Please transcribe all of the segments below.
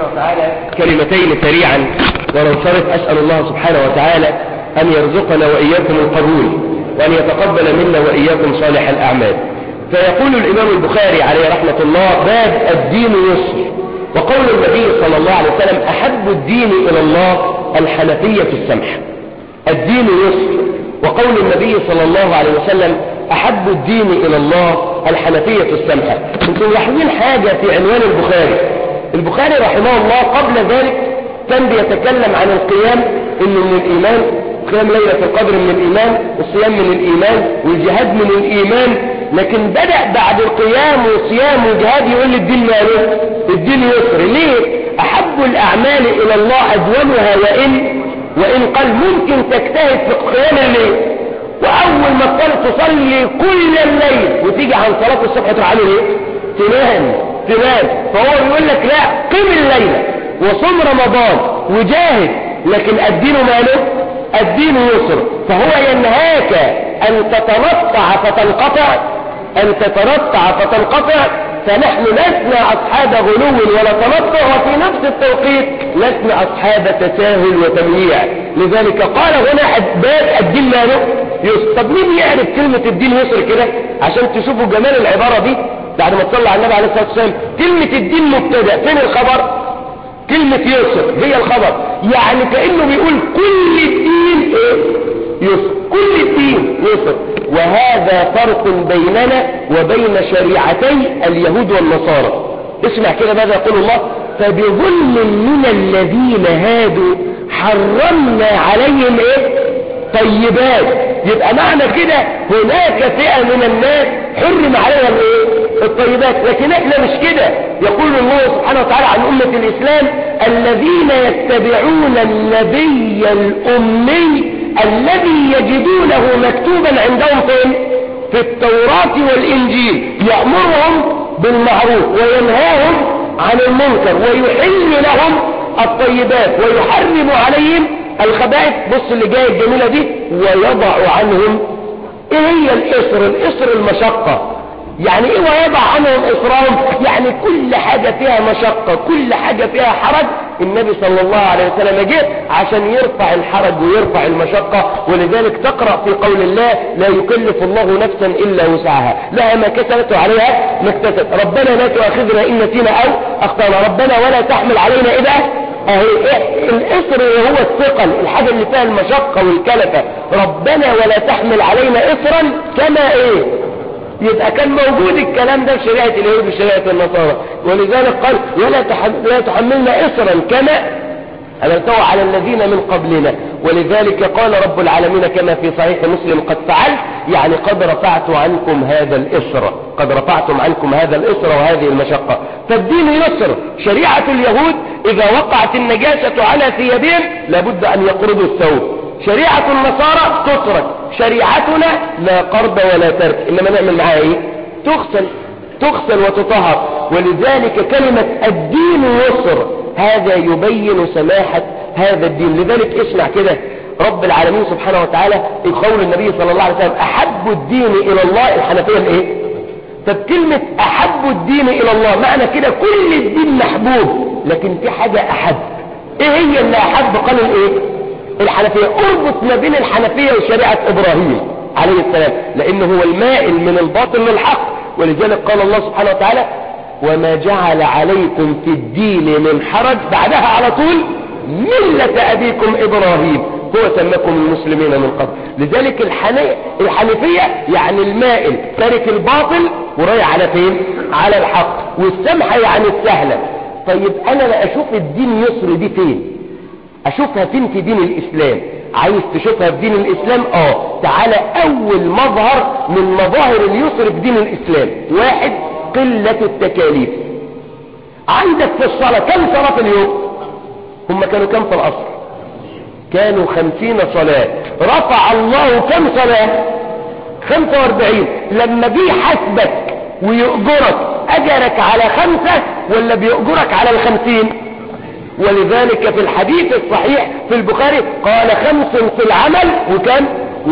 وتعالى كلمتين سريعا وننصرف أسأل الله سبحانه وتعالى أن يرزقنا وإياكم القبول وأن يتقبل منا وإياكم صالح الأعمال فيقول الإمام البخاري عليه رحمة الله باب الدين يسر وقول النبي صلى الله عليه وسلم أحب الدين إلى الله الحنفية السمحة الدين يسر وقول النبي صلى الله عليه وسلم أحب الدين إلى الله الحنفية السمحة انتم لاحظين حاجة في عنوان البخاري البخاري رحمه الله قبل ذلك كان بيتكلم عن القيام انه من الإيمان قيام ليلة القدر من الإيمان والصيام من الإيمان والجهاد من الإيمان لكن بدأ بعد القيام والصيام والجهاد يقول الدين ماله الدين يسر ليه أحب الأعمال إلى الله أدومها وإن وإن قال ممكن تجتهد في قيام الليل وأول ما تصلي تصلي كل الليل وتيجي عن صلاة الصبح تروح عامل إيه تنام تنام فهو بيقول لك لا قم الليلة وصم رمضان وجاهد لكن الدين ماله الدين يسر فهو ينهاك أن تتنطع فتنقطع أن تتنطع فتنقطع فنحن لسنا أصحاب غلو ولا تنطع وفي نفس التوقيت لسنا أصحاب تساهل وتمييع لذلك قال هنا باب الدين ماله يسر طب مين يعرف كلمة الدين يسر كده عشان تشوفوا جمال العبارة دي بعد ما تصلى على النبي عليه الصلاة والسلام كلمة الدين مبتدأ فين الخبر كلمة يسر هي الخبر يعني كأنه بيقول كل الدين ايه يسر كل الدين يسر وهذا فرق بيننا وبين شريعتي اليهود والنصارى اسمع كده ماذا يقول الله فبظلم من الذين هادوا حرمنا عليهم ايه طيبات يبقى معنى كده هناك فئة من الناس حرم عليها الايه الطيبات لكن احنا مش كده يقول الله سبحانه وتعالى عن أمة الإسلام الذين يتبعون النبي الأمي الذي يجدونه مكتوبا عندهم فين في التوراة والإنجيل يأمرهم بالمعروف وينهاهم عن المنكر ويحل لهم الطيبات ويحرم عليهم الخبائث بص اللي جاي الجميلة دي ويضع عنهم ايه هي الاسر الاسر المشقة يعني ايه ويضع عنهم اصرارهم يعني كل حاجة فيها مشقة كل حاجة فيها حرج النبي صلى الله عليه وسلم جه عشان يرفع الحرج ويرفع المشقة ولذلك تقرأ في قول الله لا يكلف الله نفسا إلا وسعها لها ما كسبت وعليها ما اكتسبت ربنا لا تؤاخذنا إن نسينا أو أخطأنا ربنا ولا تحمل علينا إذا اهي إيه الاسر هو الثقل الحاجة اللي فيها المشقة والكلفة ربنا ولا تحمل علينا اسرا كما ايه يبقى كان موجود الكلام ده في شريعة اليهود وشريعة النصارى ولذلك قال ولا لا تحملنا اسرا كما ألتوا على الذين من قبلنا ولذلك قال رب العالمين كما في صحيح مسلم قد فعلت يعني قد رفعت عنكم هذا الإسر قد رفعتم عنكم هذا الإسر وهذه المشقة فالدين يسر شريعة اليهود إذا وقعت النجاسة على ثيابهم لابد أن يقرضوا الثوب شريعة النصارى تترك شريعتنا لا قرض ولا ترك إنما نعمل معها إيه تغسل تغسل وتطهر ولذلك كلمة الدين يسر هذا يبين سماحة هذا الدين لذلك اسمع كده رب العالمين سبحانه وتعالى قول النبي صلى الله عليه وسلم أحب الدين إلى الله الحنفية الإيه طب كلمة أحب الدين إلى الله معنى كده كل الدين محبوب لكن في حاجة أحب إيه هي اللي أحب قال الإيه الحنفية اربط ما بين الحنفية وشريعة إبراهيم عليه السلام لأنه هو المائل من الباطل للحق ولذلك قال الله سبحانه وتعالى وما جعل عليكم في الدين من حرج بعدها على طول ملة أبيكم إبراهيم هو سماكم المسلمين من قبل لذلك الحني... الحنفية يعني المائل تارك الباطل ورايح على فين على الحق والسمحة يعني السهلة طيب أنا لا أشوف الدين يسر دي فين أشوفها فين في دين الإسلام عايز تشوفها في دين الإسلام آه تعالى أول مظهر من مظاهر اليسر في دين الإسلام واحد قلة التكاليف عندك في الصلاة كم صلاة في اليوم هم كانوا كم في الأصل كانوا خمسين صلاة رفع الله كم صلاة خمسة واربعين لما بيحسبك ويؤجرك أجرك على خمسة ولا بيؤجرك على الخمسين ولذلك في الحديث الصحيح في البخاري قال خمس في العمل وكم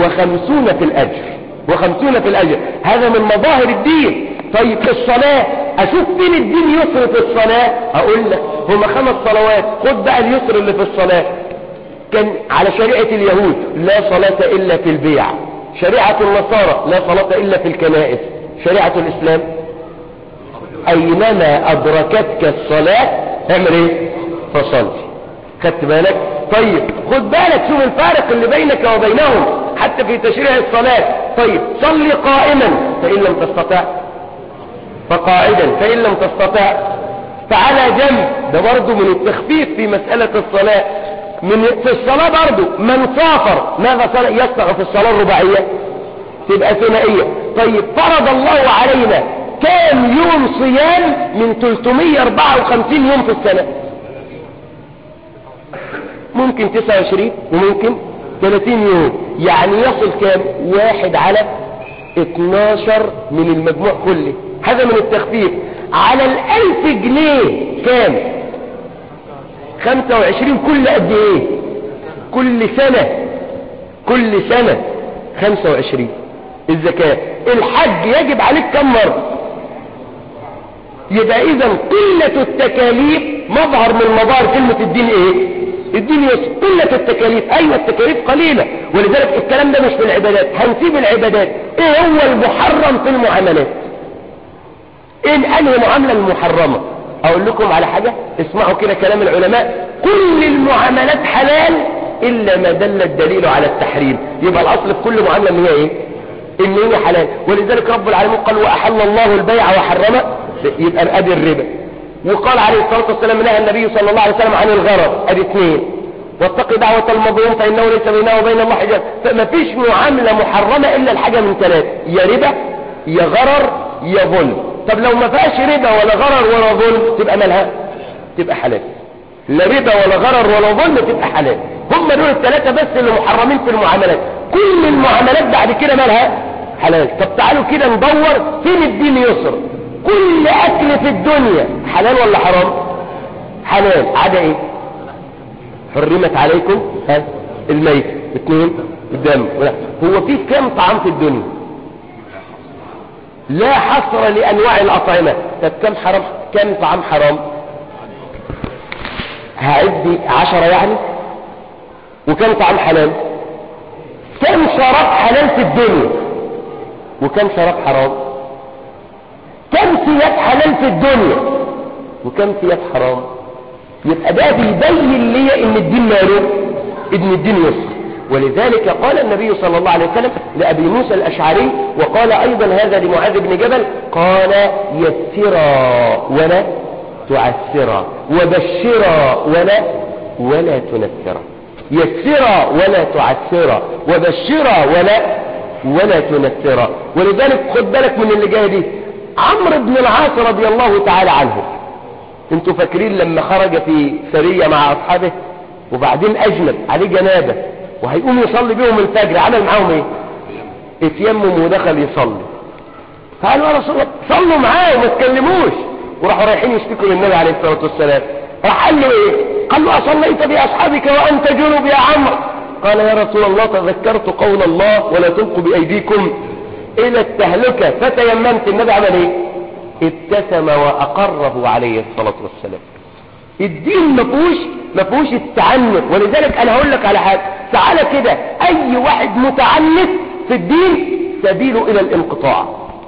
وخمسون في الأجر وخمسون في الأجر هذا من مظاهر الدين طيب في الصلاة اشوف فين الدين يسر في الصلاة اقول لك هما خمس صلوات خد بقى اليسر اللي في الصلاة كان على شريعة اليهود لا صلاة الا في البيع شريعة النصارى لا صلاة الا في الكنائس شريعة الاسلام اينما ادركتك الصلاة اعمل ايه فصلي خدت بالك طيب خد بالك شوف الفارق اللي بينك وبينهم حتى في تشريع الصلاة طيب صلي قائما فإن لم تستطع فقاعدا فإن لم تستطع فعلى جنب ده برضه من التخفيف في مسألة الصلاة من في الصلاة برضه من سافر ماذا صلى يسمع في الصلاة الرباعية تبقى ثنائية طيب فرض الله علينا كام يوم صيام من 354 يوم في السنة ممكن 29 وممكن 30 يوم يعني يصل كام واحد على 12 من المجموع كله هذا من التخفيف على الألف جنيه كام 25 كل قد ايه كل سنة كل سنة 25 الزكاة الحج يجب عليك كم مرة يبقى اذا قلة التكاليف مظهر من مظاهر كلمة الدين ايه الدين يسر قلة التكاليف ايوه التكاليف قليلة ولذلك الكلام ده مش في العبادات هنسيب العبادات ايه هو المحرم في المعاملات ايه انهي معاملة المحرمة اقول لكم على حاجة اسمعوا كده كلام العلماء كل المعاملات حلال الا ما دل الدليل على التحريم يبقى الاصل في كل معاملة ان هي ايه ان هي حلال ولذلك رب العالمين قال واحل الله البيع وحرم يبقى ادي الربا وقال عليه الصلاة والسلام نهى النبي صلى الله عليه وسلم عن الغرر ادي اثنين واتق دعوة المظلوم فانه ليس بينه وبين الله حجاب فما فيش معاملة محرمة الا الحاجة من ثلاث يا ربا يا غرر يا ظلم طب لو ما فيهاش ربا ولا غرر ولا ظلم تبقى مالها تبقى حلال لا ربا ولا غرر ولا ظلم تبقى حلال هم دول الثلاثة بس اللي محرمين في المعاملات كل المعاملات بعد كده مالها حلال طب تعالوا كده ندور فين الدين يسر كل اكل في الدنيا حلال ولا حرام حلال عدا ايه حرمت عليكم ها الميت اثنين الدم هو في كم طعام في الدنيا لا حصر لانواع الاطعمه طب كم حرام كم طعام حرام هعد عشرة يعني وكم طعام حلال كم شراب حلال في الدنيا وكم شراب حرام كم ثياب حلال في الدنيا وكم ثياب حرام يبقى ده بيبين لي ان الدين ماله ان الدين يسر ولذلك قال النبي صلى الله عليه وسلم لأبي موسى الأشعري وقال أيضا هذا لمعاذ بن جبل قال يسرا ولا تعسرا وبشرا ولا ولا تنفرا يسرا ولا تعسرا وبشرا ولا ولا تنفرا ولذلك خد بالك من اللي جايه دي عمرو بن العاص رضي الله تعالى عنه انتوا فاكرين لما خرج في سرية مع اصحابه وبعدين اجنب عليه جنابه وهيقوم يصلي بيهم الفجر عمل معاهم ايه اتيمم ودخل يصلي فقالوا يا رسول الله صلوا معاه وما تكلموش وراحوا رايحين يشتكوا للنبي عليه الصلاه والسلام راح قال له ايه قال له اصليت باصحابك وانت جنب يا عمرو قال يا رسول الله تذكرت قول الله ولا تلقوا بايديكم الى التهلكه فتيممت النبي عمل ايه ابتسم واقره عليه الصلاه والسلام الدين ما فيهوش ما فيهوش التعنت ولذلك انا هقول لك على حاجه تعالى كده اي واحد متعنت في الدين سبيله الى الانقطاع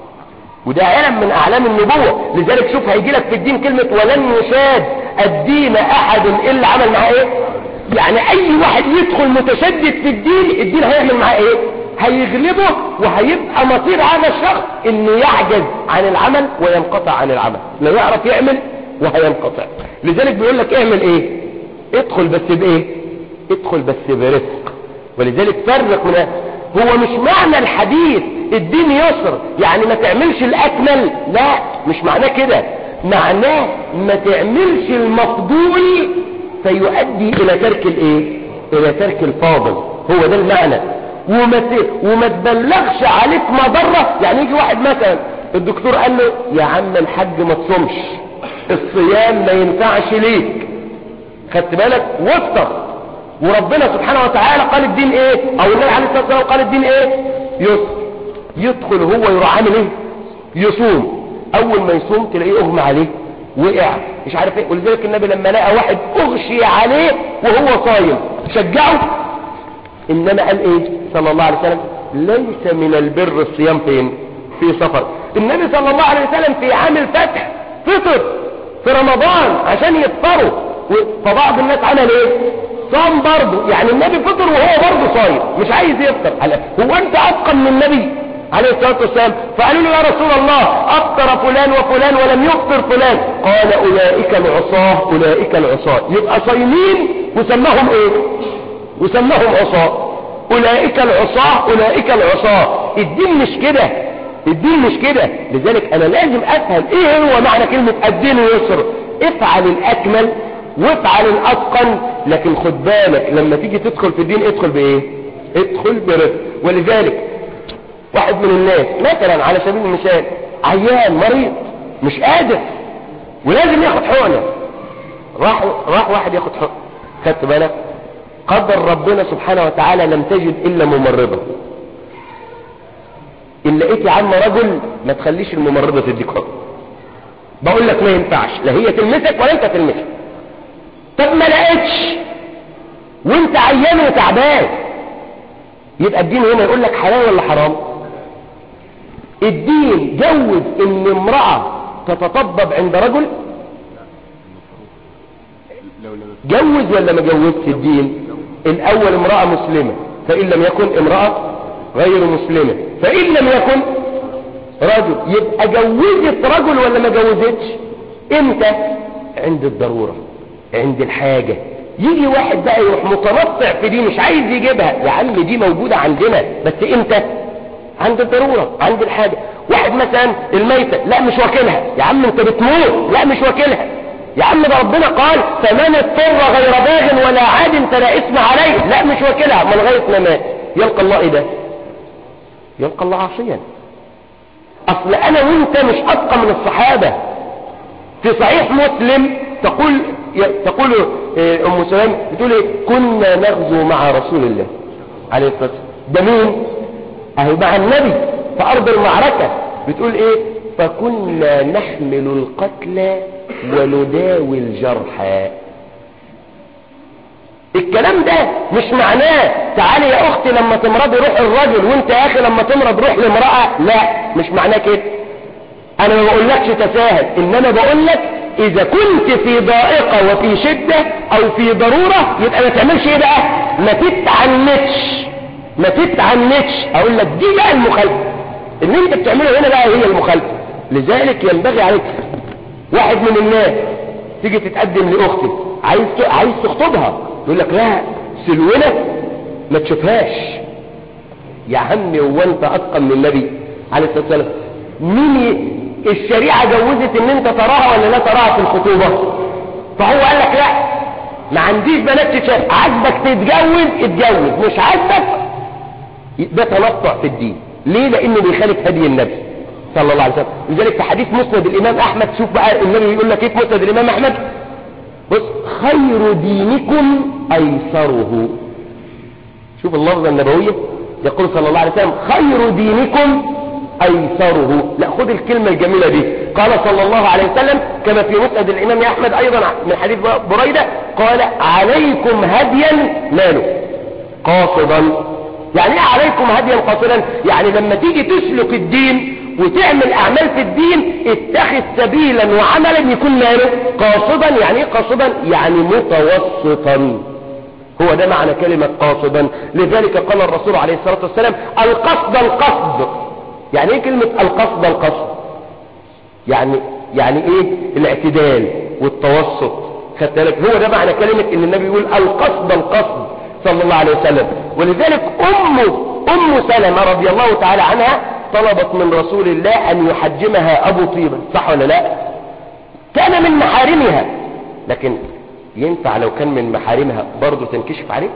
وده علم من اعلام النبوة لذلك شوف هيجي لك في الدين كلمة ولن يشاد الدين احد الا عمل معاه ايه يعني اي واحد يدخل متشدد في الدين الدين هيعمل معاه ايه هيغلبه وهيبقى مصير هذا الشخص انه يعجز عن العمل وينقطع عن العمل لا يعرف يعمل وهينقطع لذلك بيقول لك اعمل ايه ادخل بس بايه ادخل بس برفق ولذلك فرق من هو مش معنى الحديث الدين يسر يعني ما تعملش الاكمل لا مش معناه كده معناه ما تعملش المفضول فيؤدي الى ترك الايه الى ترك الفاضل هو ده المعنى وما ت... وما تبلغش عليك مضرة يعني يجي واحد مثلا الدكتور قال له يا عم الحاج ما تصومش الصيام ما ينفعش ليك خدت بالك وافطر وربنا سبحانه وتعالى قال الدين ايه او النبي عليه الصلاه والسلام قال الدين ايه يسر يدخل هو يروح عامل ايه يصوم اول ما يصوم تلاقيه اغمى عليه وقع مش عارف ايه ولذلك النبي لما لقى واحد اغشي عليه وهو صايم شجعه انما قال ايه صلى الله عليه وسلم ليس من البر الصيام فين في سفر النبي صلى الله عليه وسلم في عام الفتح فطر في رمضان عشان يفطروا فبعض الناس عمل ايه صام برضه يعني النبي فطر وهو برضه صايم مش عايز يفطر هو انت اتقن من النبي عليه الصلاة والسلام فقالوا له يا رسول الله أفطر فلان وفلان ولم يفطر فلان قال أولئك العصاة أولئك العصاة يبقى صايمين وسماهم ايه وسماهم عصاة أولئك العصاة أولئك العصاة الدين مش كده الدين مش كده لذلك أنا لازم أفهم إيه هو معنى كلمة الدين يسر افعل الأكمل وافعل الأتقن لكن خد بالك لما تيجي تدخل في الدين ادخل بإيه ادخل برفق ولذلك واحد من الناس مثلا على سبيل المثال عيان مريض مش قادر ولازم ياخد حقنه راح راح واحد ياخد حقنه خدت بالك قدر ربنا سبحانه وتعالى لم تجد الا ممرضه ان لقيت يا عم رجل ما تخليش الممرضه تديك حقن بقول لك ما ينفعش لا هي تلمسك ولا انت تلمسك طب ما لقيتش وانت عيان وتعبان يبقى الدين هنا يقول لك حلال ولا حرام الدين جوز ان امرأة تتطبب عند رجل جوز ولا ما جوزش الدين الاول امرأة مسلمة فان لم يكن امرأة غير مسلمة فان لم يكن رجل يبقى جوزت رجل ولا ما جوزتش امتى عند الضرورة عند الحاجة يجي واحد بقى يروح متنطع في دي مش عايز يجيبها يا عم دي موجودة عندنا بس امتى عند الضرورة عند الحاجة واحد مثلا الميتة لا مش واكلها يا عم انت بتموت لا مش واكلها يا عم ده ربنا قال فمن اضطر غير باغ ولا عاد فلا اسم عليه لا مش واكلها من لغايه ما مات يلقى الله ايه ده يلقى الله عاصيا اصل انا وانت مش اتقى من الصحابة في صحيح مسلم تقول تقول ام سلام بتقول ايه كنا نغزو مع رسول الله عليه الصلاه والسلام ده مين اهي مع النبي في ارض المعركه بتقول ايه فكنا نحمل القتلى ونداوي الجرحى الكلام ده مش معناه تعالي يا اختي لما تمرضي روح الرجل وانت يا اخي لما تمرض روح لامرأة لا مش معناه كده انا ما بقولكش تساهل انما بقولك اذا كنت في ضائقة وفي شدة او في ضرورة يبقى ما تعملش ايه بقى ما تتعنتش ما تتعنتش اقول لك دي بقى المخالفة اللي انت بتعمله هنا بقى هي المخالفة لذلك ينبغي عليك واحد من الناس تيجي تتقدم لاختي عايز عايز تخطبها يقول لك لا سلونة ما تشوفهاش يا عمي هو انت اتقن من النبي عليه الصلاه والسلام مين الشريعه جوزت ان انت تراها ولا لا تراها في الخطوبه فهو قال لك لا ما عنديش بنات تتشاف عاجبك تتجوز اتجوز مش عاجبك ده تنطع في الدين ليه لانه بيخالف هدي النبي صلى الله عليه وسلم لذلك في حديث مسند الامام احمد شوف بقى النبي بيقول لك ايه في مسند الامام احمد بص خير دينكم ايسره شوف اللفظة النبوية يقول صلى الله عليه وسلم خير دينكم ايسره لا خد الكلمة الجميلة دي قال صلى الله عليه وسلم كما في مسند الامام احمد ايضا من حديث بريدة قال عليكم هديا ماله قاصدا يعني ايه عليكم هديا قاصدا يعني لما تيجي تسلك الدين وتعمل اعمال في الدين اتخذ سبيلا وعملا يكون ماله قاصدا يعني ايه قاصدا يعني متوسطا هو ده معنى كلمة قاصدا لذلك قال الرسول عليه الصلاة والسلام القصد القصد يعني ايه كلمة القصد القصد يعني يعني ايه الاعتدال والتوسط خدت بالك هو ده معنى كلمة ان النبي يقول القصد القصد صلى الله عليه وسلم ولذلك امه ام سلمة رضي الله تعالى عنها طلبت من رسول الله ان يحجمها ابو طيبة صح ولا لا كان من محارمها لكن ينفع لو كان من محارمها برضه تنكشف عليه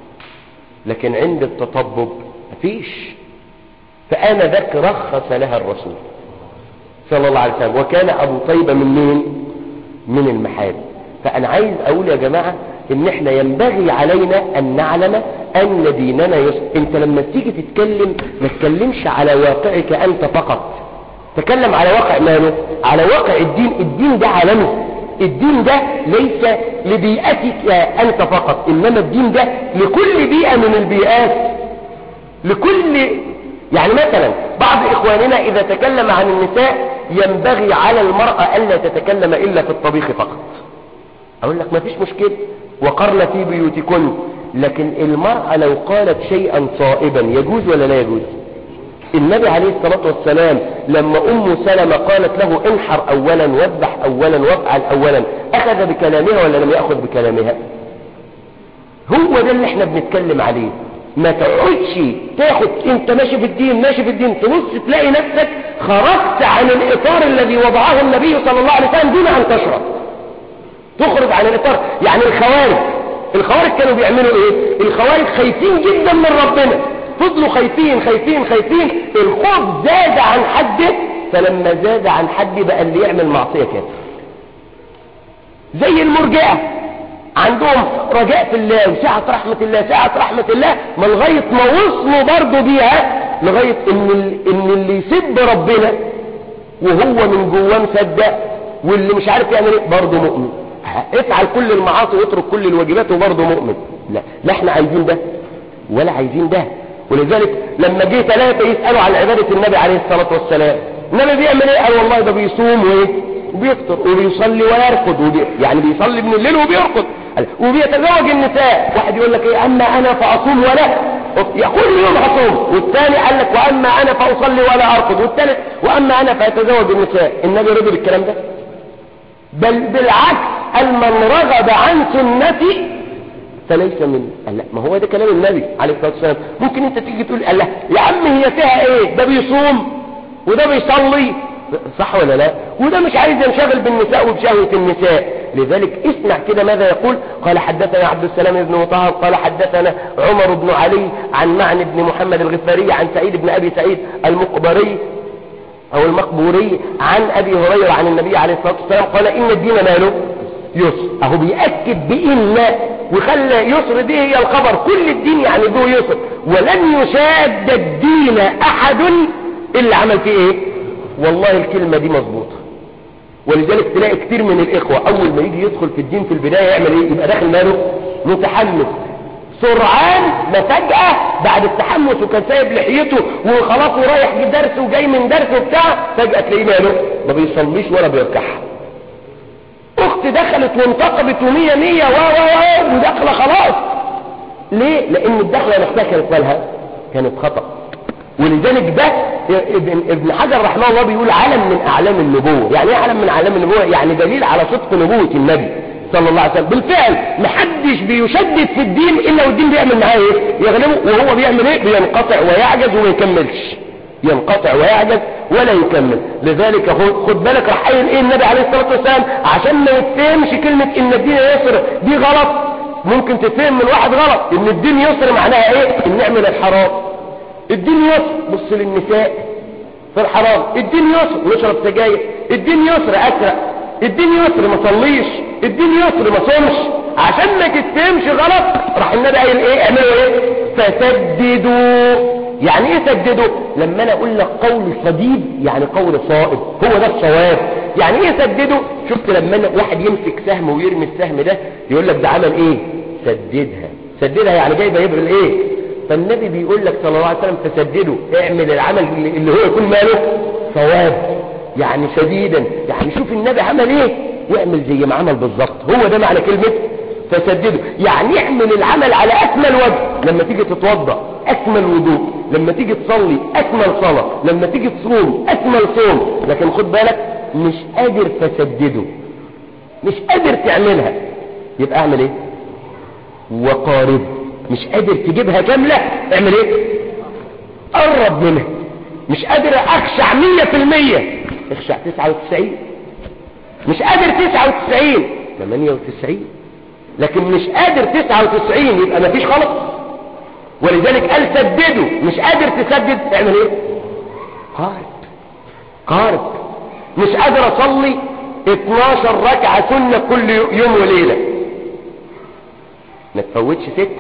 لكن عند التطبب مفيش فانا ذاك رخص لها الرسول صلى الله عليه وسلم وكان ابو طيبة من مين من المحارم فانا عايز اقول يا جماعة ان احنا ينبغي علينا ان نعلم ان ديننا يسر انت لما تيجي تتكلم ما تتكلمش على واقعك انت فقط تكلم على واقع ماله على واقع الدين الدين ده عالمي الدين ده ليس لبيئتك أنت فقط إنما الدين ده لكل بيئة من البيئات لكل يعني مثلا بعض إخواننا إذا تكلم عن النساء ينبغي على المرأة ألا تتكلم إلا في الطبيخ فقط أقول لك ما فيش مشكلة وقرن في بيوتكن لكن المرأة لو قالت شيئا صائبا يجوز ولا لا يجوز النبي عليه الصلاة والسلام لما أم سلمة قالت له انحر أولا واذبح أولا وافعل أولا أخذ بكلامها ولا لم يأخذ بكلامها هو ده اللي احنا بنتكلم عليه ما تقعدش تاخد انت ماشي في الدين ماشي في الدين تبص تلاقي نفسك خرجت عن الإطار الذي وضعه النبي صلى الله عليه وسلم دون أن تشرب تخرج عن الإطار يعني الخوارج الخوارج كانوا بيعملوا ايه الخوارج خايفين جدا من ربنا فضلوا خايفين خايفين خايفين الخوف زاد عن حده فلما زاد عن حد بقى اللي يعمل معصية كافر زي المرجئة عندهم رجاء في الله وسعة رحمة الله سعة رحمة الله ما لغاية ما وصلوا برضه بيها لغاية ان, إن اللي يسب ربنا وهو من جواه مصدق واللي مش عارف يعمل ايه برضه مؤمن افعل كل المعاصي واترك كل الواجبات وبرضه مؤمن لا لا احنا عايزين ده ولا عايزين ده ولذلك لما جه ثلاثة يسألوا عن عبادة النبي عليه الصلاة والسلام النبي بيعمل ايه قال والله ده بيصوم وايه وبيفطر وبيصلي ويرقد وبي... يعني بيصلي من الليل وبيرقد وبيتزوج النساء واحد يقول لك ايه اما انا فاصوم ولا كل يوم اصوم والثاني قال لك واما انا فاصلي ولا ارقد والثالث واما انا فاتزوج النساء النبي رضي بالكلام ده بل بالعكس قال من رغب عن سنتي فليس مني قال لا ما هو ده كلام النبي عليه الصلاه والسلام ممكن انت تيجي تقول قال لا يا عم هي فيها ايه ده بيصوم وده بيصلي صح ولا لا وده مش عايز ينشغل بالنساء وبشهوة النساء لذلك اسمع كده ماذا يقول قال حدثنا عبد السلام بن مطهر قال حدثنا عمر بن علي عن معن بن محمد الغفاري عن سعيد بن أبي سعيد المقبري أو المقبوري عن أبي هريرة عن النبي عليه الصلاة والسلام قال إن الدين ماله يسر أهو بيأكد بإن وخلى يسر دي هي الخبر كل الدين يعني ذو يسر ولن يشاد الدين أحد إلا عمل فيه إيه والله الكلمة دي مظبوطة ولذلك تلاقي كتير من الإخوة أول ما يجي يدخل في الدين في البداية يعمل إيه يبقى داخل ماله متحمس سرعان ما فجأة بعد التحمس وكان سايب لحيته وخلاص ورايح درس وجاي من درس وبتاع فجأة تلاقيه ماله ما بيصليش ولا بيركعها اخت دخلت وانتقبت ومية مية و و و وداخله خلاص ليه لان الدخله نفسها كانت مالها كانت خطأ ولذلك ده ابن, ابن حجر رحمه الله بيقول علم من اعلام النبوة يعني ايه علم من اعلام النبوة يعني دليل على صدق نبوة النبي صلى الله عليه وسلم بالفعل محدش بيشدد في الدين الا والدين بيعمل معاه ايه يغلبه وهو بيعمل ايه بينقطع ويعجز وما يكملش ينقطع ويعجز ولا يكمل لذلك خد بالك راح قايل ايه النبي عليه الصلاه والسلام عشان ما يتفهمش كلمه ان الدين يسر دي غلط ممكن تتفهم من واحد غلط ان الدين يسر معناها ايه ان نعمل الحرام الدين يسر بص للنساء في الحرام الدين يسر نشرب سجاير الدين يسر اسرق الدين يسر ما صليش الدين يسر ما صومش عشان ما تتفهمش غلط راح النبي قايل ايه اعملوا ايه فسددوا يعني ايه سددوا لما انا اقول لك قول صديد يعني قول صائب هو ده الصواب يعني ايه سددوا شفت لما أنا واحد يمسك سهم ويرمي السهم ده يقول لك ده عمل ايه سددها سددها يعني جايبه يبرل ايه فالنبي بيقول لك صلى الله عليه وسلم فسددوا اعمل العمل اللي هو يكون ماله صواب يعني شديدا يعني شوف النبي عمل ايه واعمل زي ما عمل بالظبط هو ده معنى كلمة فسددوا يعني اعمل العمل على اكمل وجه لما تيجي تتوضا اكمل وضوء لما تيجي تصلي اكمل صلاة لما تيجي تصوم اكمل صوم لكن خد بالك مش قادر فسدده مش قادر تعملها يبقى اعمل ايه وقارب مش قادر تجيبها كاملة اعمل ايه قرب منها مش قادر اخشع مية في المية اخشع تسعة وتسعين مش قادر تسعة وتسعين ثمانية وتسعين لكن مش قادر تسعة وتسعين يبقى مفيش خلط ولذلك قال سدده مش قادر تسدد اعمل ايه قارب قارب مش قادر اصلي 12 ركعة سنة كل يوم وليلة ما تفوتش ست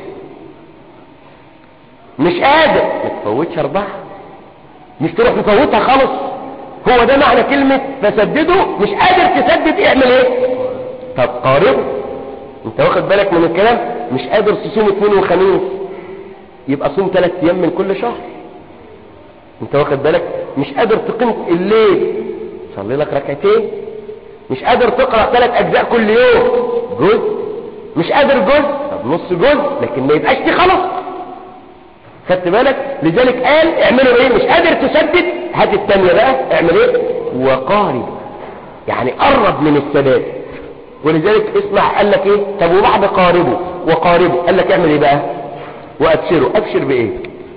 مش قادر ما تفوتش اربعة مش تروح مفوتها خالص هو ده معنى كلمة فسدده مش قادر تسدد اعمل ايه طب قاربه انت واخد بالك من الكلام مش قادر تصوم اثنين وخميس يبقى صوم ثلاث ايام من كل شهر انت واخد بالك مش قادر تقيم الليل صلي لك ركعتين مش قادر تقرأ ثلاث اجزاء كل يوم جزء مش قادر جزء طب نص جزء لكن ما يبقاش دي خلاص خدت بالك لذلك قال اعملوا ايه مش قادر تسدد هات الثانيه بقى اعمل ايه وقارب يعني قرب من السداد ولذلك اسمع قال لك ايه طب وبعد قاربه وقاربه قال لك اعمل ايه بقى وابشره ابشر بايه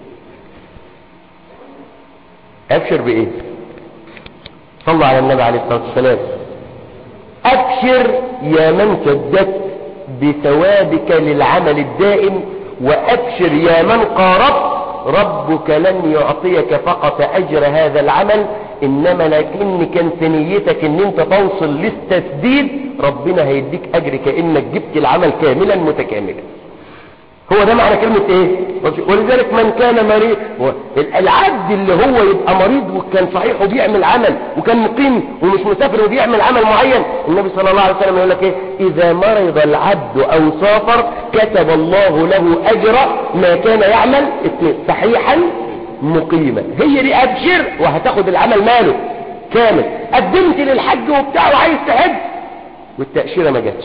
ابشر بايه صلى على النبي عليه الصلاه والسلام ابشر يا من سددت بثوابك للعمل الدائم وأبشر يا من قاربت ربك لن يعطيك فقط أجر هذا العمل إنما لكن كانت نيتك إن أنت توصل للتسديد ربنا هيديك أجر كأنك جبت العمل كاملا متكاملا هو ده معنى كلمة ايه ولذلك من كان مريض العبد اللي هو يبقى مريض وكان صحيح وبيعمل عمل وكان مقيم ومش مسافر وبيعمل عمل معين النبي صلى الله عليه وسلم يقول لك ايه اذا مرض العبد او سافر كتب الله له اجر ما كان يعمل صحيحا مقيما هي دي ابشر وهتاخد العمل ماله كامل قدمت للحج وبتاع وعايز تحج والتأشيرة ما جاتش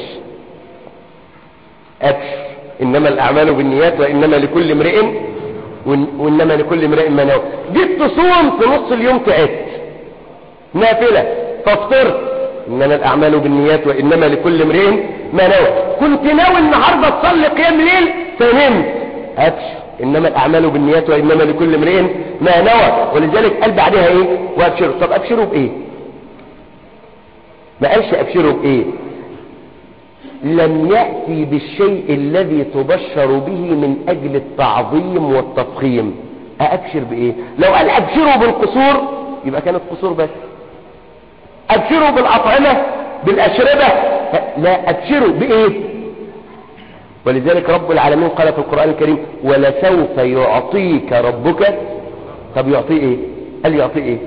ابشر إنما الأعمال بالنيات وإنما لكل امرئ وإنما لكل امرئ ما نوى جيت تصوم في نص اليوم تعبت نافلة فافطرت إنما الأعمال بالنيات وإنما لكل امرئ ما نوى كنت ناوي النهاردة تصلي قيام ليل فنمت أبشر إنما الأعمال بالنيات وإنما لكل امرئ ما نوى ولذلك قال بعدها إيه وأبشروا طب أبشروا بإيه ما قالش أبشروا بإيه لم يأتي بالشيء الذي تبشر به من أجل التعظيم والتفخيم أبشر بإيه لو قال أبشروا بالقصور يبقى كانت قصور بس أبشروا بالأطعمة بالأشربة لا أبشروا بإيه ولذلك رب العالمين قال في القرآن الكريم ولسوف يعطيك ربك طب يعطيه إيه قال يعطيه إيه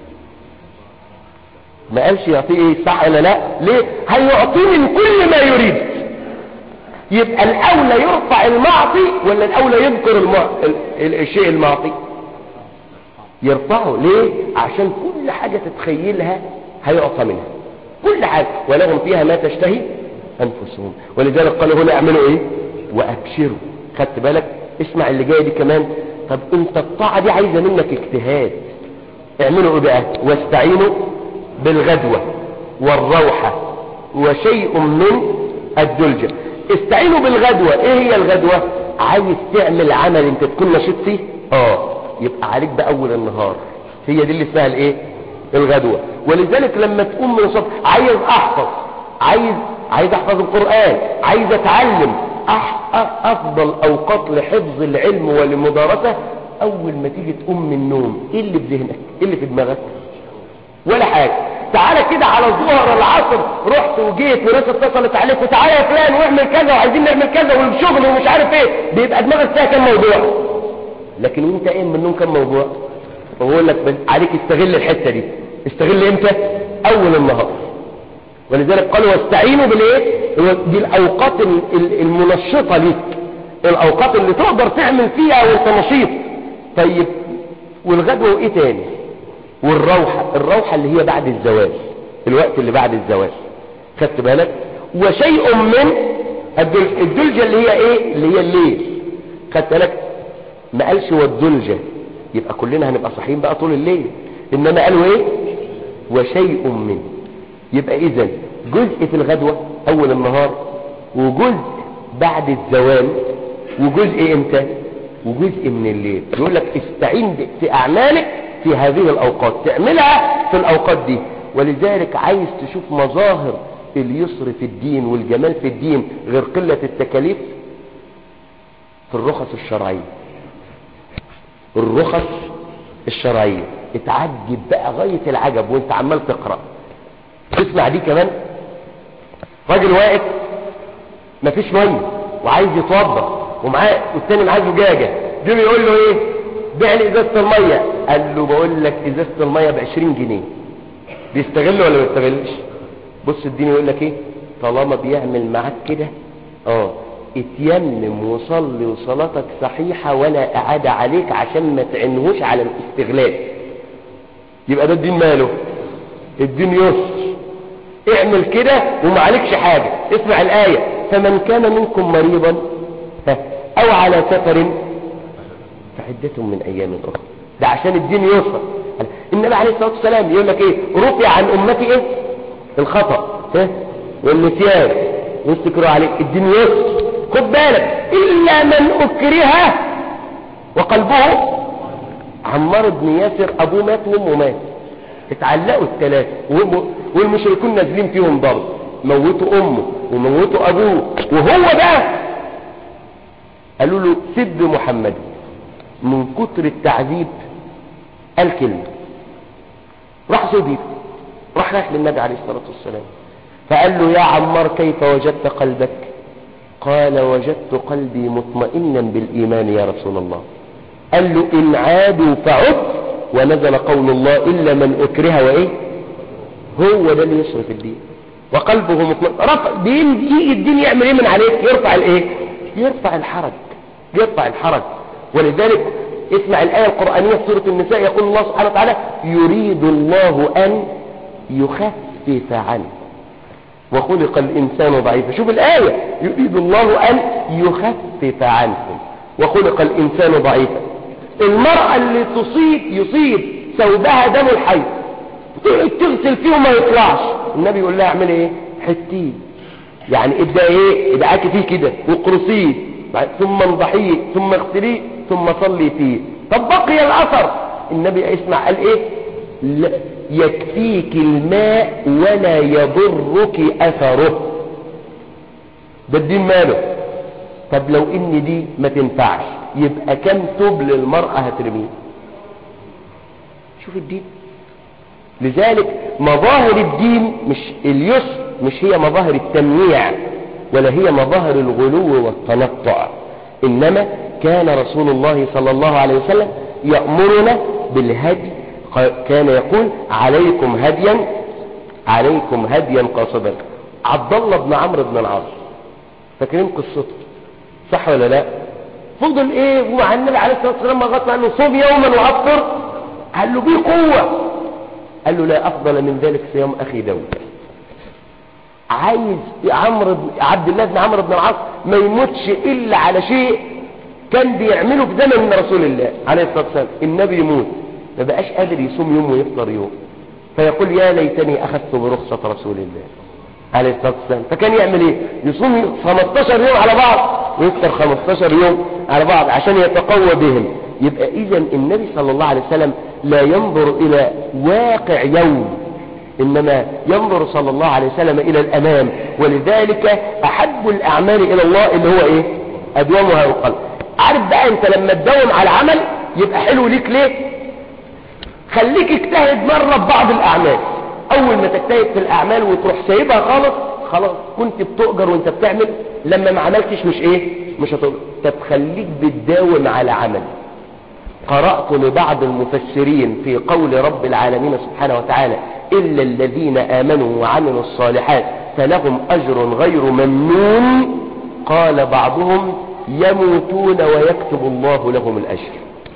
ما قالش يعطيه ايه صح ولا لا ليه هيعطيه من كل ما يريد يبقى الاولى يرفع المعطي ولا الاولى يذكر المع... ال... الشيء المعطي يرفعه ليه عشان كل حاجة تتخيلها هيعطى منها كل حاجة ولهم فيها ما تشتهي انفسهم ولذلك قالوا هنا اعملوا ايه وابشروا خدت بالك اسمع اللي جاي دي كمان طب انت الطاعة دي عايزة منك اجتهاد اعملوا ايه بقى واستعينوا بالغدوة والروحة وشيء من الدلجة استعينوا بالغدوة ايه هي الغدوة عايز تعمل عمل انت تكون نشيط فيه اه يبقى عليك بأول النهار هي دي اللي اسمها الايه الغدوة ولذلك لما تقوم من الصبح عايز احفظ عايز عايز احفظ القرآن عايز اتعلم أح... افضل اوقات لحفظ العلم ولمدارسة اول ما تيجي تقوم من النوم ايه اللي في ذهنك ايه اللي في دماغك ولا حاجة تعالى كده على الظهر العصر رحت وجيت وناس اتصلت عليك وتعالى يا فلان واعمل كذا وعايزين نعمل كذا والشغل ومش عارف ايه بيبقى دماغك فيها كام موضوع لكن وانت قايم من النوم كام موضوع بقول لك بس عليك استغل الحته دي استغل امتى اول النهار ولذلك قالوا واستعينوا بالايه دي الاوقات المنشطه ليك الاوقات اللي تقدر تعمل فيها وانت نشيط طيب والغدوه وايه تاني والروحة الروحة اللي هي بعد الزواج الوقت اللي بعد الزواج خدت بالك وشيء من الدلجة اللي هي ايه اللي هي الليل خدت بالك ما قالش والدلجة يبقى كلنا هنبقى صاحيين بقى طول الليل انما قالوا ايه وشيء من يبقى اذا جزء في الغدوة اول النهار وجزء بعد الزوال وجزء امتى وجزء من الليل يقول لك استعين في اعمالك في هذه الأوقات تعملها في الأوقات دي ولذلك عايز تشوف مظاهر اليسر في الدين والجمال في الدين غير قلة التكاليف في الرخص الشرعية الرخص الشرعية اتعجب بقى غاية العجب وانت عمال تقرأ تسمع دي كمان راجل واقف مفيش مية وعايز يتوضى ومعاه والتاني معاه زجاجة دول يقول له ايه بيع لي ازازة المية قال له بقول لك ازازة المية ب 20 جنيه بيستغل ولا ما بيستغلش بص الدين يقول لك ايه طالما بيعمل معاك كده اه اتيمم وصلي وصلاتك صحيحة ولا اعادة عليك عشان ما تعنهوش على الاستغلال يبقى ده الدين ماله الدين يسر اعمل كده وما عليكش حاجة اسمع الآية فمن كان منكم مريضا ها، او على سفر فعدة من ايام اخرى ده عشان الدين يسر النبي عليه الصلاة والسلام يقول لك ايه رفع عن امتي ايه الخطأ ها؟ والنسيان واستكروا عليه الدين يسر خد بالك الا من اكره وقلبه عمار بن ياسر ابوه مات وامه مات اتعلقوا الثلاثه وهم- والمشركون نازلين فيهم ضرب موتوا امه وموتوا ابوه وهو بقى قالوا له سب محمد من كتر التعذيب قال كلمه راح سبي راح راح للنبي عليه الصلاه والسلام فقال له يا عمار كيف وجدت قلبك قال وجدت قلبي مطمئنا بالايمان يا رسول الله قال له إن عادوا فعد ونزل قول الله إلا من أكره وإيه هو ده اللي يصرف الدين وقلبه مطمئن رفع دين يجي الدين يعمل ايه من عليك يرفع الايه يرفع الحرج يرفع الحرج ولذلك اسمع الآية القرآنية في سورة النساء يقول الله سبحانه وتعالى يريد الله أن يخفف عنه وخلق الإنسان ضعيفا شوف الآية يريد الله أن يخفف عنكم وخلق الإنسان ضعيفا المرأة اللي تصيب يصيب ثوبها دم الحي تقعد تغسل فيه وما يطلعش النبي يقول لها اعملي ايه حتيه يعني ابدا ايه ادعاكي فيه كده واقرصيه بعد- ثم انضحيه ثم اغسليه ثم صلي فيه طب بقي الاثر النبي اسمع قال ايه لا يكفيك الماء ولا يضرك اثره ده الدين ماله طب لو ان دي ما تنفعش يبقى كم توب للمرأة هترميه شوف الدين لذلك مظاهر الدين مش اليسر مش هي مظاهر التمييع ولا هي مظاهر الغلو والتنطع انما كان رسول الله صلى الله عليه وسلم يأمرنا بالهدي ق- كان يقول عليكم هديا عليكم هديا قاصدا عبد الله بن عمرو بن العاص فاكرين قصته صح ولا لا فضل ايه ومع النبي عليه الصلاه والسلام ما غطى قال له صوم يوما وافطر قال له بيه قوه قال له لا افضل من ذلك صيام اخي داود عايز عمرو بن- عبد الله بن عمرو بن العاص ما يموتش الا على شيء كان بيعمله في زمن من رسول الله عليه الصلاه والسلام النبي يموت ما بقاش قادر يصوم يوم ويفطر يوم فيقول يا ليتني اخذت برخصه رسول الله عليه الصلاه والسلام فكان يعمل ايه يصوم 15 يوم على بعض ويفطر 15 يوم على بعض عشان يتقوى بهم يبقى اذا النبي صلى الله عليه وسلم لا ينظر الى واقع يوم انما ينظر صلى الله عليه وسلم الى الامام ولذلك احب الاعمال الى الله اللي هو ايه ادومها القلب عارف بقى انت لما تداوم على عمل يبقى حلو ليك ليه خليك اجتهد مرة ببعض الأعمال أول ما تجتهد في الأعمال وتروح سايبها خالص خلاص كنت بتؤجر وانت بتعمل لما ما عملتش مش ايه مش هتؤجر طب خليك بتداوم على عمل قرأت لبعض المفسرين في قول رب العالمين سبحانه وتعالى إلا الذين آمنوا وعملوا الصالحات فلهم أجر غير ممنون قال بعضهم يموتون ويكتب الله لهم الأجر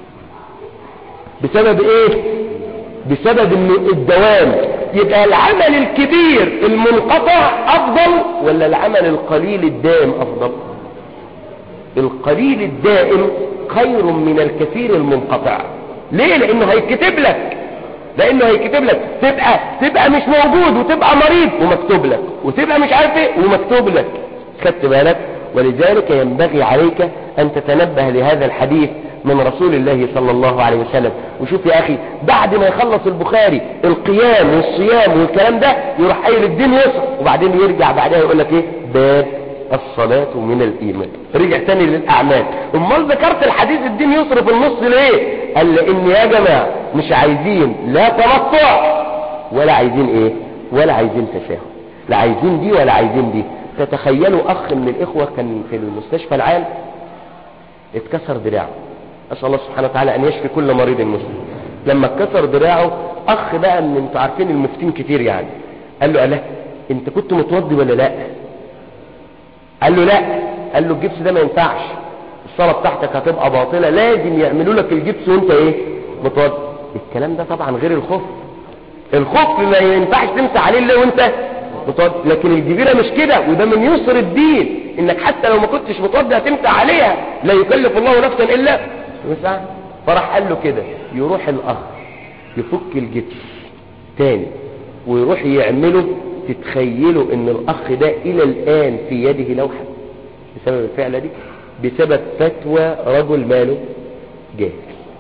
بسبب ايه بسبب ان الدوام يبقى العمل الكبير المنقطع افضل ولا العمل القليل الدائم افضل القليل الدائم خير من الكثير المنقطع ليه لانه هيكتب لك لانه هيكتب لك تبقى تبقى مش موجود وتبقى مريض ومكتوب لك وتبقى مش عارف ايه ومكتوب لك خدت بالك ولذلك ينبغي عليك ان تتنبه لهذا الحديث من رسول الله صلى الله عليه وسلم وشوف يا اخي بعد ما يخلص البخاري القيام والصيام والكلام ده يروح قايل الدين يسر وبعدين يرجع بعدها يقول لك ايه باب الصلاة من الإيمان رجع تاني للأعمال امال ذكرت الحديث الدين يسر في النص ليه قال لأن يا جماعة مش عايزين لا تمطع ولا عايزين ايه ولا عايزين تساهل لا عايزين دي ولا عايزين دي تتخيلوا أخ من الإخوة كان في المستشفى العام اتكسر دراعه أسأل الله سبحانه وتعالى أن يشفي كل مريض مسلم لما اتكسر دراعه اخ بقى من انتوا عارفين المفتين كتير يعني قال له الا انت كنت متوضي ولا لا قال له لا قال له الجبس ده ما ينفعش الصلاة بتاعتك هتبقى باطلة لازم يعملوا لك الجبس وانت ايه متوضي الكلام ده طبعا غير الخف الخف ما ينفعش تمسح عليه الا وانت متوضي لكن الجبيرة مش كده وده من يسر الدين انك حتى لو ما كنتش متوضي هتمسح عليها لا يكلف الله نفسا الا وسعها فراح قال له كده يروح الاخ يفك الجبس تاني ويروح يعمله تتخيلوا ان الاخ ده الى الان في يده لوحة بسبب الفعلة دي بسبب فتوى رجل ماله جاهل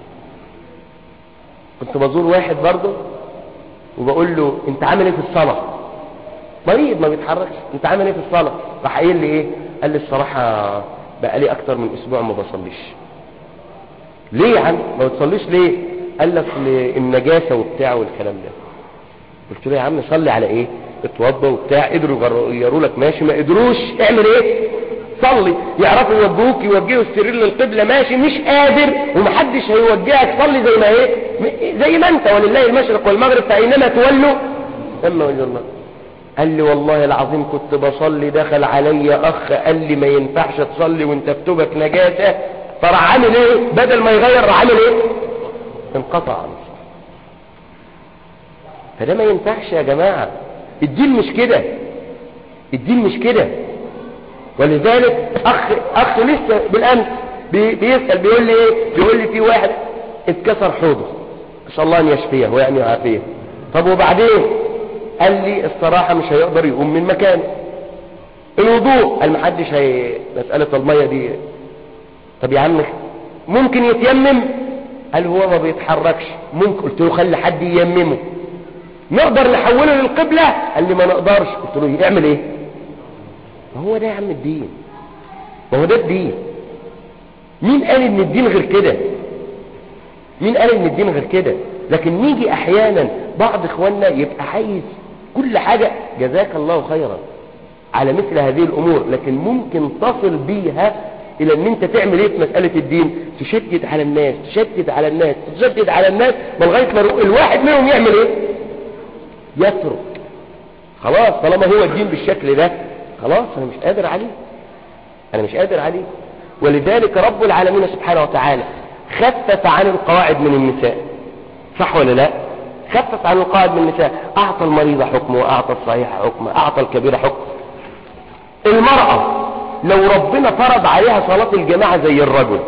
كنت بزور واحد برضه وبقول له انت عامل ايه في الصلاة مريض ما بيتحركش انت عامل ايه في الصلاة راح قايل لي ايه قال لي الصراحة بقى لي اكتر من اسبوع ما بصليش ليه يا عم ما بتصليش ليه قال لك النجاسة وبتاع والكلام ده قلت له يا عم صلي على ايه اتوضى وبتاع قدروا يغيروا لك ماشي ما قدروش اعمل ايه صلي يعرفوا يوجهوك يوجهوا السرير للقبلة ماشي مش قادر ومحدش هيوجهك صلي زي ما ايه زي ما انت ولله المشرق والمغرب فاينما تولوا اما وجه الله قال لي والله العظيم كنت بصلي دخل علي اخ قال لي ما ينفعش تصلي وانت في توبك نجاسة فراح عامل ايه بدل ما يغير راح عامل ايه انقطع عن الصلاة فده ما ينفعش يا جماعة الدين مش كده الدين مش كده ولذلك اخ اخ لسه بالامس بي بيسال بيقول لي ايه بيقول لي في واحد اتكسر حوضه ان شاء الله ان يشفيه ويعني يعافيه طب وبعدين قال لي الصراحه مش هيقدر يقوم من مكانه الوضوء قال ما حدش هي مساله الميه دي طب يا عم ممكن يتيمم قال هو ما بيتحركش ممكن قلت له خلي حد ييممه نقدر نحوله للقبلة قال لي ما نقدرش قلت له اعمل ايه ما هو ده يا عم الدين ما هو ده الدين مين قال ان الدين غير كده مين قال ان الدين غير كده لكن نيجي احيانا بعض اخواننا يبقى عايز كل حاجة جزاك الله خيرا على مثل هذه الامور لكن ممكن تصل بيها الى ان انت تعمل ايه في مسألة الدين تشدد على الناس تشدد على الناس تشدد على الناس ما لغاية ما الواحد منهم يعمل ايه يترك خلاص طالما هو الدين بالشكل ده خلاص انا مش قادر عليه انا مش قادر عليه ولذلك رب العالمين سبحانه وتعالى خفف عن القواعد من النساء صح ولا لا خفف عن القواعد من النساء اعطى المريضة حكم واعطى الصحيح حكم اعطى الكبيرة حكم المرأة لو ربنا فرض عليها صلاة الجماعة زي الرجل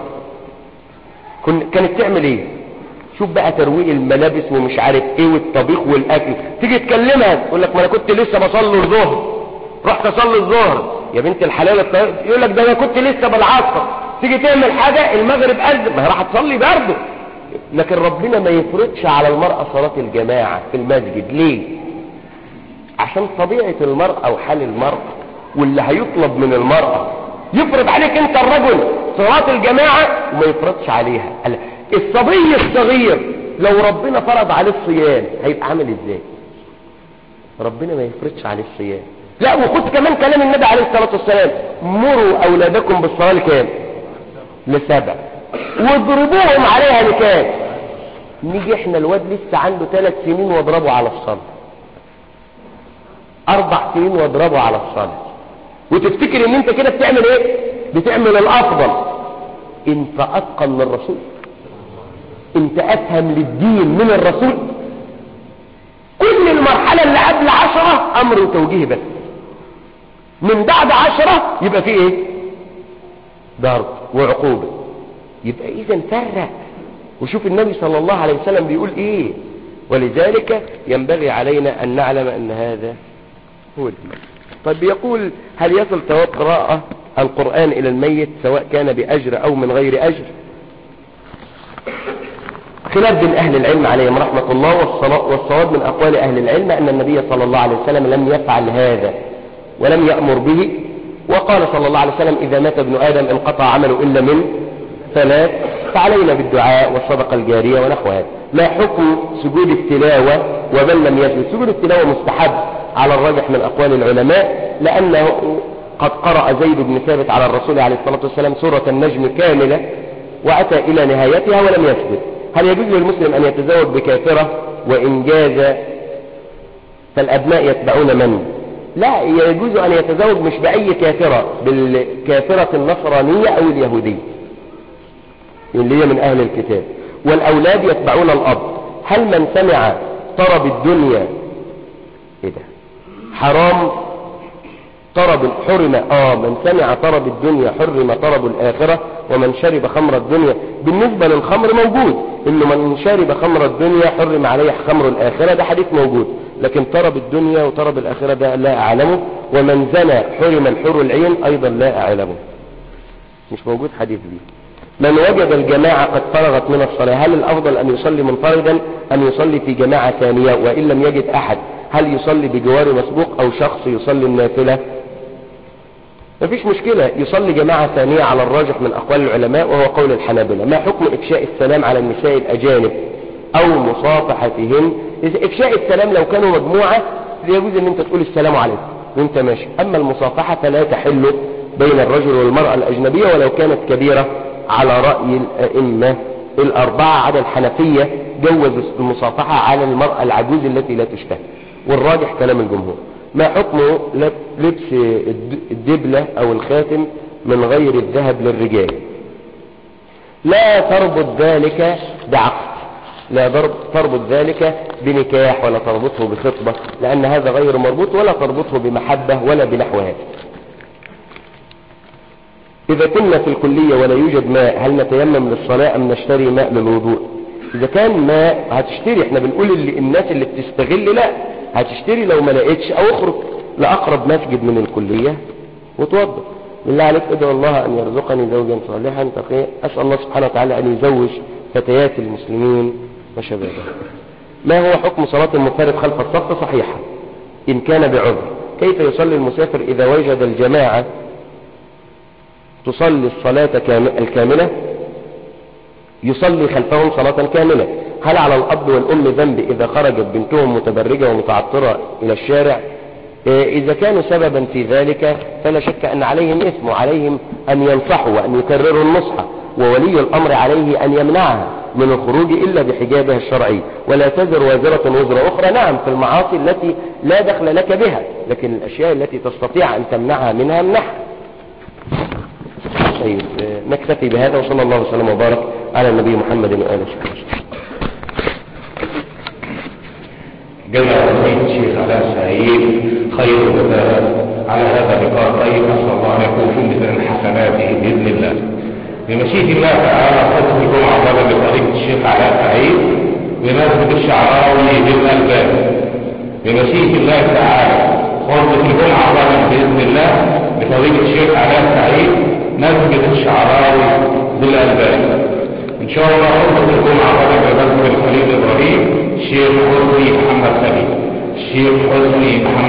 كانت تعمل ايه شوف بقى ترويق الملابس ومش عارف ايه والطبيخ والاكل تيجي تكلمها تقول لك ما انا كنت لسه بصلي الظهر رحت اصلي الظهر يا بنت الحلال يقول لك ده انا كنت لسه بالعصر تيجي تعمل حاجة المغرب اذن ما هي راح تصلي برضه لكن ربنا ما يفرضش على المرأة صلاة الجماعة في المسجد ليه عشان طبيعة المرأة وحال المرأة واللي هيطلب من المرأة يفرض عليك انت الرجل صلاة الجماعة وما يفرضش عليها الصبي الصغير لو ربنا فرض عليه الصيام هيبقى عامل ازاي ربنا ما يفرضش عليه الصيام لا وخد كمان كلام النبي عليه الصلاة والسلام مروا اولادكم بالصلاة لكام لسبع واضربوهم عليها لكام نيجي احنا الواد لسه عنده ثلاث سنين واضربه على الصلاة اربع سنين واضربه على الصلاة وتفتكر ان انت كده بتعمل ايه بتعمل الافضل انت اتقن للرسول انت افهم للدين من الرسول كل المرحلة اللي قبل عشرة امر وتوجيه بس من بعد عشرة يبقى فيه ايه ضرب وعقوبة يبقى اذا فرق وشوف النبي صلى الله عليه وسلم بيقول ايه ولذلك ينبغي علينا ان نعلم ان هذا هو الدين طيب يقول هل يصل ثواب قراءة القرآن الى الميت سواء كان باجر او من غير اجر خلاف بين أهل العلم عليهم رحمة الله والصواب من أقوال أهل العلم أن النبي صلى الله عليه وسلم لم يفعل هذا ولم يأمر به وقال صلى الله عليه وسلم إذا مات ابن آدم انقطع عمله إلا من ثلاث فعلينا بالدعاء والصدقة الجارية ونحو هذا ما حكم سجود التلاوة ومن لم يسجد سجود التلاوة مستحب على الراجح من أقوال العلماء لأنه قد قرأ زيد بن ثابت على الرسول عليه الصلاة والسلام سورة النجم كاملة وأتى إلى نهايتها ولم يسجد هل يجوز للمسلم أن يتزوج بكافرة وإن جاز فالأبناء يتبعون من لا يجوز أن يتزوج مش بأي كافرة بالكافرة النصرانية أو اليهودية اللي هي من أهل الكتاب والأولاد يتبعون الأب هل من سمع طرب الدنيا إيه ده حرام طرب حرم آه من سمع طرب الدنيا حرم طرب الآخرة ومن شرب خمر الدنيا بالنسبة للخمر موجود إنه من شرب خمر الدنيا حرم عليه خمر الآخرة ده حديث موجود لكن طرب الدنيا وطرب الآخرة ده لا أعلمه ومن زنى حرم الحر العين أيضا لا أعلمه مش موجود حديث دي من وجد الجماعة قد فرغت من الصلاة هل الأفضل أن يصلي منفردا أم يصلي في جماعة ثانية وإن لم يجد أحد هل يصلي بجوار مسبوق أو شخص يصلي النافلة مفيش مشكلة يصلي جماعة ثانية على الراجح من أقوال العلماء وهو قول الحنابلة ما حكم إفشاء السلام على النساء الأجانب أو مصافحتهن إفشاء السلام لو كانوا مجموعة يجوز أن أنت تقول السلام عليكم وأنت ماشي أما المصافحة فلا تحل بين الرجل والمرأة الأجنبية ولو كانت كبيرة على رأي الأئمة الأربعة على الحنفية جوز المصافحة على المرأة العجوز التي لا تشتهى والراجح كلام الجمهور ما حكمه لبس الدبلة أو الخاتم من غير الذهب للرجال لا تربط ذلك بعقد لا تربط ذلك بنكاح ولا تربطه بخطبة لأن هذا غير مربوط ولا تربطه بمحبة ولا بنحو هذا إذا كنا في الكلية ولا يوجد ماء هل نتيمم للصلاة أم نشتري ماء للوضوء إذا كان ماء هتشتري احنا بنقول اللي الناس اللي بتستغل لا هتشتري لو ما لقيتش أو اخرج لأقرب مسجد من الكلية وتوضى بالله عليك ادعو الله أن يرزقني زوجا صالحا تقيا أسأل الله سبحانه وتعالى أن يزوج فتيات المسلمين وشبابها ما هو حكم صلاة المنفرد خلف الصف صحيحة إن كان بعذر كيف يصلي المسافر إذا وجد الجماعة تصلي الصلاة الكاملة يصلي خلفهم صلاة كاملة هل على الأب والأم ذنب إذا خرجت بنتهم متبرجة ومتعطرة إلى الشارع إذا كانوا سببا في ذلك فلا شك أن عليهم إثم وعليهم أن ينصحوا وأن يكرروا النصح وولي الأمر عليه أن يمنعها من الخروج إلا بحجابها الشرعي ولا تزر وازرة وزر أخرى نعم في المعاصي التي لا دخل لك بها لكن الأشياء التي تستطيع أن تمنعها منها امنعها طيب نكتفي بهذا وصلى الله وسلم وبارك على النبي محمد وآله وصحبه جزا الله الشيخ علاء سعيد خير الجزاء على هذا اللقاء الطيب اسال الله ان يكون في ميزان حسناته باذن الله بمشيئه الله تعالى خطبه الجمعه طلب لطريقه الشيخ علاء سعيد بمسجد الشعراوي بالالباب بمشيئه الله تعالى خطبه الجمعه طلب باذن الله لفضيله الشيخ علاء سعيد مسجد الشعراوي بالالباب ان شاء الله خطبه الجمعه طلب بمسجد الخليل ابراهيم الشيخ حسني محمد خليل الشيخ حسني محمد